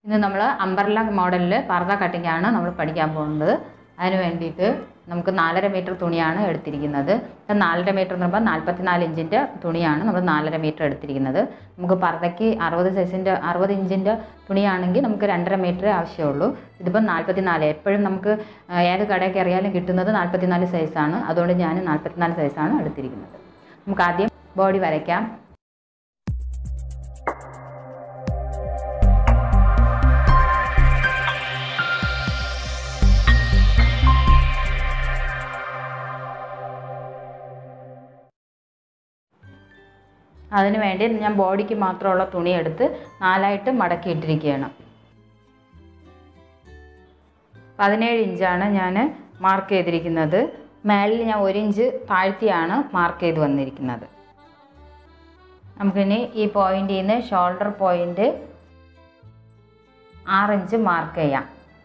ഇന്ന് നമ്മൾ അംബർല മോഡലിൽ പർദ്ദ കട്ടിംഗ് ആണ് നമ്മൾ പഠിക്കാൻ പോകുന്നത് അതിന് വേണ്ടിയിട്ട് നമുക്ക് നാലര മീറ്റർ തുണിയാണ് എടുത്തിരിക്കുന്നത് ഇപ്പം നാലര മീറ്റർ എന്ന് പറയുമ്പോൾ നാൽപ്പത്തിനാല് ഇഞ്ചിൻ്റെ തുണിയാണ് നമ്മൾ നാലര മീറ്റർ എടുത്തിരിക്കുന്നത് നമുക്ക് പർദ്ദയ്ക്ക് അറുപത് സൈസിൻ്റെ അറുപത് ഇഞ്ചിൻ്റെ തുണിയാണെങ്കിൽ നമുക്ക് രണ്ടര മീറ്റർ ആവശ്യമുള്ളൂ ഇതിപ്പം നാൽപ്പത്തിനാല് എപ്പോഴും നമുക്ക് ആ, ഏത് കടയിൽ കയറിയാലും കിട്ടുന്നത് നാൽപ്പത്തിനാല് സൈസാണ് അതുകൊണ്ട് ഞാൻ നാൽപ്പത്തിനാല് സൈസാണ് എടുത്തിരിക്കുന്നത് നമുക്ക് ആദ്യം ബോഡി വരയ്ക്കാം അതിന് വേണ്ടി ഞാൻ ബോഡിക്ക് മാത്രമുള്ള തുണി എടുത്ത് നാലായിട്ട് മടക്കി ഇട്ടിരിക്കുകയാണ് പതിനേഴ് ഇഞ്ചാണ് ഞാൻ മാർക്ക് ചെയ്തിരിക്കുന്നത് മേളിൽ ഞാൻ ഒരു ഇഞ്ച് താഴ്ത്തിയാണ് മാർക്ക് ചെയ്ത് വന്നിരിക്കുന്നത് നമുക്കിനി ഈ പോയിന്റിൽ നിന്ന് ഷോൾഡർ പോയിന്റ് ആറ് ഇഞ്ച് മാർക്ക് ചെയ്യാം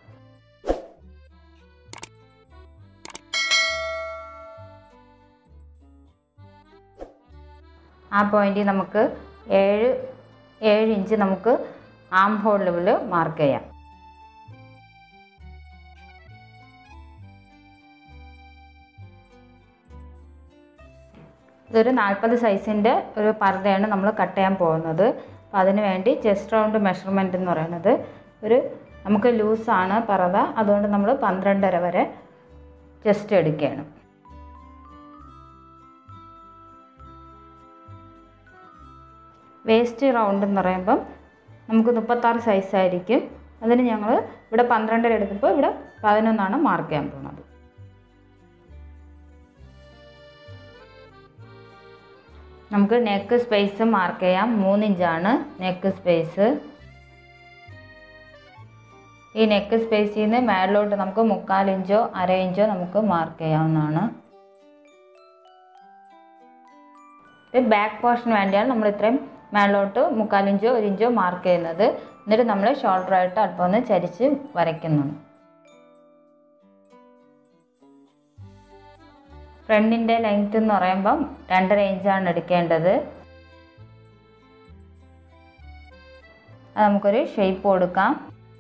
ആ പോയിന്റിൽ നമുക്ക് ഏഴ് ഏഴ് ഇഞ്ച് നമുക്ക് ആം ഹോൾ ലെവൽ മാർക്ക് ചെയ്യാം ഇതൊരു നാൽപ്പത് സൈസിൻ്റെ ഒരു പർദ്ദയാണ് നമ്മൾ കട്ട് ചെയ്യാൻ പോകുന്നത് അപ്പോൾ അതിന് വേണ്ടി ചെസ്റ്റ് റൗണ്ട് മെഷർമെൻറ്റ് എന്ന് പറയുന്നത് ഒരു നമുക്ക് ലൂസാണ് പർദ്ദ അതുകൊണ്ട് നമ്മൾ പന്ത്രണ്ടര വരെ ചെസ്റ്റ് എടുക്കുകയാണ് വേസ്റ്റ് റൗണ്ട് എന്ന് പറയുമ്പം നമുക്ക് മുപ്പത്താറ് സൈസായിരിക്കും അതിന് ഞങ്ങൾ ഇവിടെ പന്ത്രണ്ടര എടുക്കുമ്പോൾ ഇവിടെ പതിനൊന്നാണ് മാർക്ക് ചെയ്യാൻ പോകുന്നത് നമുക്ക് നെക്ക് സ്പേസ് മാർക്ക് ചെയ്യാം മൂന്നിഞ്ചാണ് നെക്ക് സ്പേസ് ഈ നെക്ക് സ്പേസിൽ നിന്ന് മേളിലോട്ട് നമുക്ക് മുക്കാൽ ഇഞ്ചോ അര ഇഞ്ചോ നമുക്ക് മാർക്ക് ചെയ്യാവുന്നതാണ് ഇത് ബാക്ക് പോർഷന് വേണ്ടിയാണ് നമ്മൾ ഇത്രയും മേളിലോട്ട് മുക്കാൽ ഇഞ്ചോ ഒരു ഇഞ്ചോ മാർക്ക് ചെയ്യുന്നത് എന്നിട്ട് നമ്മൾ ഷോൾഡറായിട്ട് അല്പം ഒന്ന് ചരിച്ച് വരയ്ക്കുന്നുണ്ട് ഫ്രണ്ടിൻ്റെ ലെങ്ത് എന്ന് പറയുമ്പം രണ്ടര ഇഞ്ചാണ് എടുക്കേണ്ടത് അത് നമുക്കൊരു ഷേപ്പ് കൊടുക്കാം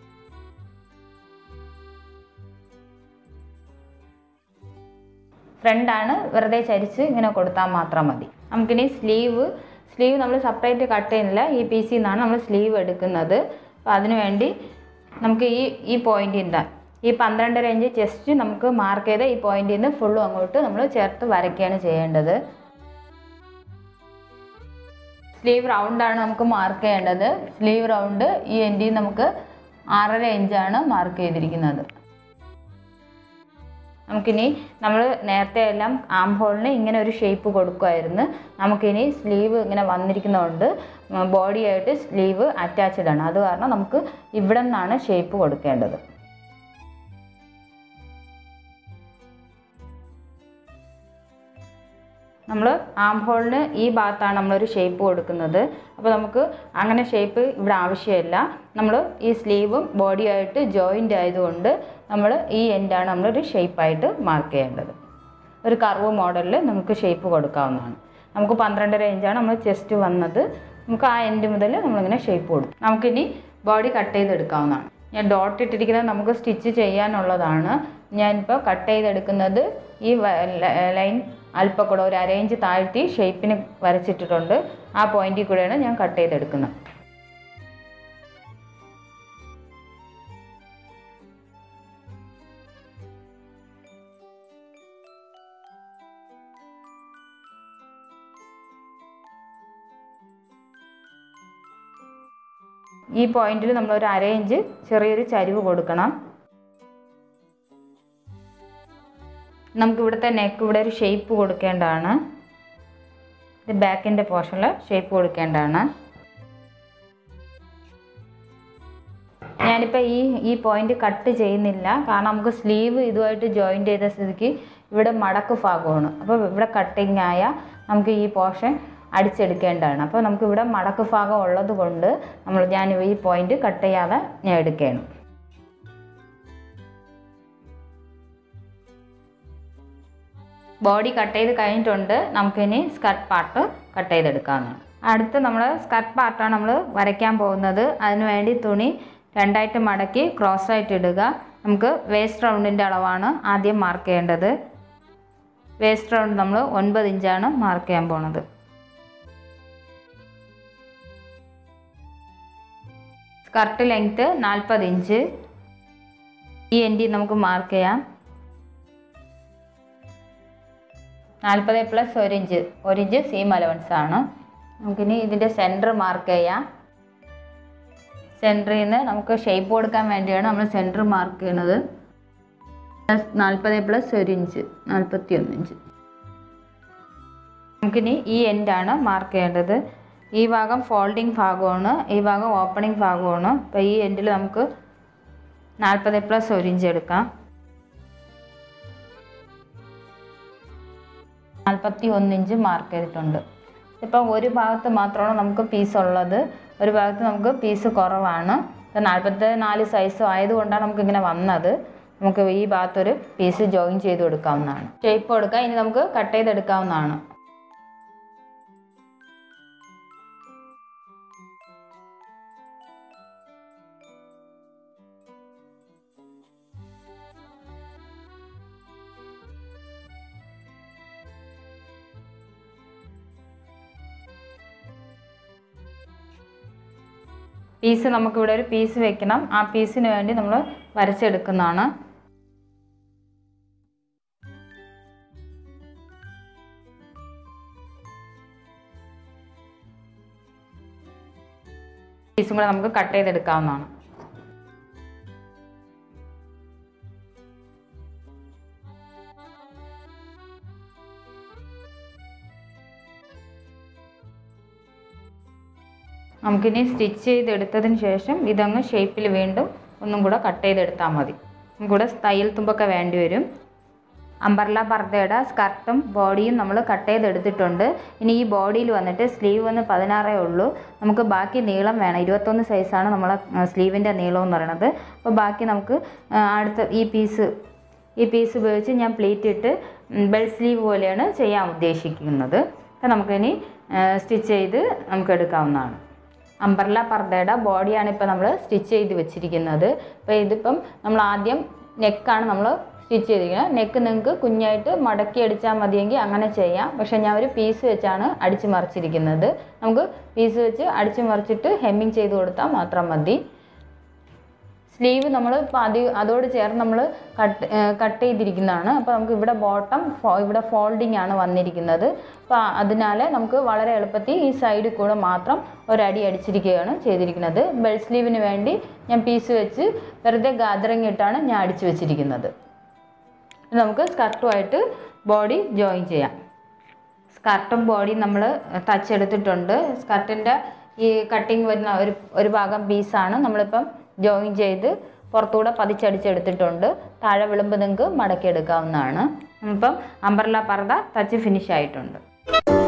ഫ്രണ്ടാണ് വെറുതെ ചരിച്ച് ഇങ്ങനെ കൊടുത്താൽ മാത്രം മതി നമുക്കിനി സ്ലീവ് സ്ലീവ് നമ്മൾ സെപ്പറേറ്റ് കട്ട് ചെയ്യുന്നില്ല ഈ പീസിൽ നിന്നാണ് നമ്മൾ സ്ലീവ് എടുക്കുന്നത് അപ്പോൾ അതിന് വേണ്ടി നമുക്ക് ഈ ഈ പോയിന്റിൽ നിന്ന് ഈ പന്ത്രണ്ടര ഇഞ്ച് ചെസ്റ്റ് നമുക്ക് മാർക്ക് ചെയ്ത ഈ പോയിന്റിൽ നിന്ന് ഫുള്ളും അങ്ങോട്ട് നമ്മൾ ചേർത്ത് വരയ്ക്കുകയാണ് ചെയ്യേണ്ടത് സ്ലീവ് റൗണ്ടാണ് നമുക്ക് മാർക്ക് ചെയ്യേണ്ടത് സ്ലീവ് റൗണ്ട് ഈ എൻഡിൽ നമുക്ക് ആറര ഇഞ്ചാണ് മാർക്ക് ചെയ്തിരിക്കുന്നത് നമുക്കിനി നമ്മൾ നേരത്തെ എല്ലാം ആം ഹോളിന് ഇങ്ങനെ ഒരു ഷേപ്പ് കൊടുക്കുമായിരുന്നു നമുക്കിനി സ്ലീവ് ഇങ്ങനെ വന്നിരിക്കുന്നതുകൊണ്ട് ബോഡിയായിട്ട് സ്ലീവ് അറ്റാച്ച്ഡ് ആണ് അത് കാരണം നമുക്ക് ഇവിടെ നിന്നാണ് ഷേപ്പ് കൊടുക്കേണ്ടത് നമ്മൾ ആം ഹോളിന് ഈ ഭാഗത്താണ് നമ്മളൊരു ഷേപ്പ് കൊടുക്കുന്നത് അപ്പോൾ നമുക്ക് അങ്ങനെ ഷേപ്പ് ഇവിടെ ആവശ്യമില്ല നമ്മൾ ഈ സ്ലീവും ബോഡിയായിട്ട് ജോയിൻ്റ് ആയതുകൊണ്ട് നമ്മൾ ഈ എൻഡാണ് നമ്മളൊരു ഷേപ്പായിട്ട് മാർക്ക് ചെയ്യേണ്ടത് ഒരു കർവ് മോഡലിൽ നമുക്ക് ഷേപ്പ് കൊടുക്കാവുന്നതാണ് നമുക്ക് പന്ത്രണ്ടര ഇഞ്ചാണ് നമ്മൾ ചെസ്റ്റ് വന്നത് നമുക്ക് ആ എൻഡ് മുതൽ നമ്മളിങ്ങനെ ഷേപ്പ് കൊടുക്കും നമുക്കിനി ബോഡി കട്ട് ചെയ്തെടുക്കാവുന്നതാണ് ഞാൻ ഡോട്ട് ഇട്ടിരിക്കുന്നത് നമുക്ക് സ്റ്റിച്ച് ചെയ്യാനുള്ളതാണ് ഞാനിപ്പോൾ കട്ട് ചെയ്തെടുക്കുന്നത് ഈ ലൈൻ അല്പം കൂടെ ഒരു അരയിഞ്ച് താഴ്ത്തി ഷേപ്പിന് വരച്ചിട്ടിട്ടുണ്ട് ആ പോയിന്റിൽ കൂടെയാണ് ഞാൻ കട്ട് ചെയ്തെടുക്കുന്നത് ഈ പോയിന്റിൽ നമ്മൾ ഒരു അര ഇഞ്ച് ചെറിയൊരു ചരിവ് കൊടുക്കണം നമുക്ക് ഇവിടുത്തെ നെക്ക് ഇവിടെ ഒരു ഷേപ്പ് കൊടുക്കേണ്ടതാണ് ഇത് ബാക്കിൻ്റെ പോർഷനിൽ ഷേപ്പ് കൊടുക്കേണ്ടതാണ് ഞാനിപ്പോൾ ഈ ഈ പോയിന്റ് കട്ട് ചെയ്യുന്നില്ല കാരണം നമുക്ക് സ്ലീവ് ഇതുമായിട്ട് ജോയിൻ്റ് ചെയ്ത സ്ഥിതിക്ക് ഇവിടെ മടക്ക് ഭാഗമാണ് അപ്പോൾ ഇവിടെ കട്ടിങ് ആയ നമുക്ക് ഈ പോർഷൻ അടിച്ചെടുക്കേണ്ടതാണ് അപ്പോൾ നമുക്ക് ഇവിടെ മടക്ക് ഭാഗം ഉള്ളത് കൊണ്ട് നമ്മൾ ഞാൻ ഈ പോയിന്റ് കട്ട് ചെയ്യാതെ ഞാൻ എടുക്കുകയാണ് ബോഡി കട്ട് ചെയ്ത് കഴിഞ്ഞിട്ടുണ്ട് നമുക്കിനി സ്കർട്ട് പാർട്ട് കട്ട് ചെയ്തെടുക്കാവുന്നതാണ് അടുത്ത് നമ്മൾ സ്കർട്ട് പാർട്ടാണ് നമ്മൾ വരയ്ക്കാൻ പോകുന്നത് അതിന് വേണ്ടി തുണി രണ്ടായിട്ട് മടക്കി ക്രോസ് ആയിട്ട് ഇടുക നമുക്ക് വേസ്റ്റ് റൗണ്ടിൻ്റെ അളവാണ് ആദ്യം മാർക്ക് ചെയ്യേണ്ടത് വേസ്റ്റ് റൗണ്ട് നമ്മൾ ഒൻപത് ഇഞ്ചാണ് മാർക്ക് ചെയ്യാൻ പോണത് സ്കർട്ട് ലെങ്ത്ത് നാൽപ്പത് ഇഞ്ച് ഈ എൻഡി നമുക്ക് മാർക്ക് ചെയ്യാം നാൽപ്പത് പ്ലസ് ഒരു ഇഞ്ച് ഒരു ഇഞ്ച് സീം അലവൻസ് ആണ് നമുക്കിനി ഇതിൻ്റെ സെൻറ്റർ മാർക്ക് ചെയ്യാം സെൻറ്ററിൽ നിന്ന് നമുക്ക് ഷേപ്പ് കൊടുക്കാൻ വേണ്ടിയാണ് നമ്മൾ സെൻറ്റർ മാർക്ക് ചെയ്യണത് പ്ലസ് നാൽപ്പത് പ്ലസ് ഒരു ഇഞ്ച് നാൽപ്പത്തി ഒന്ന് ഇഞ്ച് നമുക്കിനി ഈ എൻഡാണ് മാർക്ക് ചെയ്യേണ്ടത് ഈ ഭാഗം ഫോൾഡിങ് ഭാഗമാണ് ഈ ഭാഗം ഓപ്പണിംഗ് ഭാഗമാണ് അപ്പോൾ ഈ എൻഡിൽ നമുക്ക് നാൽപ്പത് പ്ലസ് ഒരു ഇഞ്ച് എടുക്കാം നാൽപ്പത്തി ഒന്ന് ഇഞ്ച് മാർക്ക് ചെയ്തിട്ടുണ്ട് ഇപ്പം ഒരു ഭാഗത്ത് മാത്രമാണ് നമുക്ക് പീസ് ഉള്ളത് ഒരു ഭാഗത്ത് നമുക്ക് പീസ് കുറവാണ് ഇപ്പം നാൽപ്പത്തി നാല് സൈസ് ആയതുകൊണ്ടാണ് നമുക്ക് ഇങ്ങനെ വന്നത് നമുക്ക് ഈ ഭാഗത്തൊരു പീസ് ജോയിൻ ചെയ്ത് കൊടുക്കാവുന്നതാണ് ഷേപ്പ് കൊടുക്കാം ഇനി നമുക്ക് കട്ട് ചെയ്തെടുക്കാവുന്നതാണ് പീസ് നമുക്കിവിടെ ഒരു പീസ് വെക്കണം ആ പീസിന് വേണ്ടി നമ്മൾ വരച്ചെടുക്കുന്നതാണ് പീസും കൂടെ നമുക്ക് കട്ട് ചെയ്തെടുക്കാവുന്നതാണ് നമുക്കിനി സ്റ്റിച്ച് ചെയ്തെടുത്തതിന് ശേഷം ഇതങ്ങ് ഷേപ്പിൽ വീണ്ടും ഒന്നും കൂടെ കട്ട് ചെയ്തെടുത്താൽ മതി കൂടെ തയ്യൽ തുമ്പൊക്കെ വേണ്ടി വരും അമ്പർല പർദ്ദയുടെ സ്കർട്ടും ബോഡിയും നമ്മൾ കട്ട് ചെയ്തെടുത്തിട്ടുണ്ട് ഇനി ഈ ബോഡിയിൽ വന്നിട്ട് സ്ലീവ് വന്ന് പതിനാറേ ഉള്ളൂ നമുക്ക് ബാക്കി നീളം വേണം ഇരുപത്തൊന്ന് സൈസാണ് നമ്മളെ സ്ലീവിൻ്റെ നീളം എന്ന് പറയുന്നത് അപ്പോൾ ബാക്കി നമുക്ക് ആ, അടുത്ത ഈ പീസ് ഈ പീസ് ഉപയോഗിച്ച് ഞാൻ പ്ലീറ്റ് ഇട്ട് ബെൽ സ്ലീവ് പോലെയാണ് ചെയ്യാൻ ഉദ്ദേശിക്കുന്നത് അപ്പോൾ നമുക്കിനി സ്റ്റിച്ച് ചെയ്ത് നമുക്ക് എടുക്കാവുന്നതാണ് അമ്പർല പർദ്ദയുടെ ബോഡിയാണ് ഇപ്പോൾ നമ്മൾ സ്റ്റിച്ച് ചെയ്ത് വെച്ചിരിക്കുന്നത് അപ്പോൾ ഇതിപ്പം നമ്മൾ ആദ്യം നെക്കാണ് നമ്മൾ സ്റ്റിച്ച് ചെയ്തിരിക്കുന്നത് നെക്ക് നിങ്ങൾക്ക് കുഞ്ഞായിട്ട് മടക്കി അടിച്ചാൽ മതിയെങ്കിൽ അങ്ങനെ ചെയ്യാം പക്ഷേ ഞാൻ ഒരു പീസ് വെച്ചാണ് അടിച്ച് മറിച്ചിരിക്കുന്നത് നമുക്ക് പീസ് വെച്ച് അടിച്ച് മറിച്ചിട്ട് ഹെമ്മിങ് ചെയ്ത് കൊടുത്താൽ മാത്രം മതി സ്ലീവ് നമ്മൾ ഇപ്പോൾ അതി അതോട് ചേർന്ന് നമ്മൾ കട്ട് കട്ട് ചെയ്തിരിക്കുന്നതാണ് അപ്പോൾ നമുക്ക് ഇവിടെ ബോട്ടം ഇവിടെ ഫോൾഡിംഗ് ആണ് വന്നിരിക്കുന്നത് അപ്പോൾ അതിനാൽ നമുക്ക് വളരെ എളുപ്പത്തിൽ ഈ സൈഡിൽ കൂടെ മാത്രം ഒരടി അടിച്ചിരിക്കുകയാണ് ചെയ്തിരിക്കുന്നത് ബെൽ സ്ലീവിന് വേണ്ടി ഞാൻ പീസ് വെച്ച് വെറുതെ ഗാദറിങ് ഇട്ടാണ് ഞാൻ അടിച്ചു വെച്ചിരിക്കുന്നത് ഇനി നമുക്ക് സ്കർട്ടുമായിട്ട് ബോഡി ജോയിൻ ചെയ്യാം സ്കർട്ടും ബോഡിയും നമ്മൾ തച്ചെടുത്തിട്ടുണ്ട് സ്കർട്ടിൻ്റെ ഈ കട്ടിങ് വരുന്ന ഒരു ഒരു ഭാഗം പീസാണ് നമ്മളിപ്പം ജോയിൻ ചെയ്ത് പുറത്തുകൂടെ പതിച്ചടിച്ചെടുത്തിട്ടുണ്ട് താഴെ വിളുമ്പ് നിങ്ങൾക്ക് മടക്കിയെടുക്കാവുന്നതാണ് ഇപ്പം അമ്പർല പർദ്ദ തച്ച് ഫിനിഷ് ആയിട്ടുണ്ട്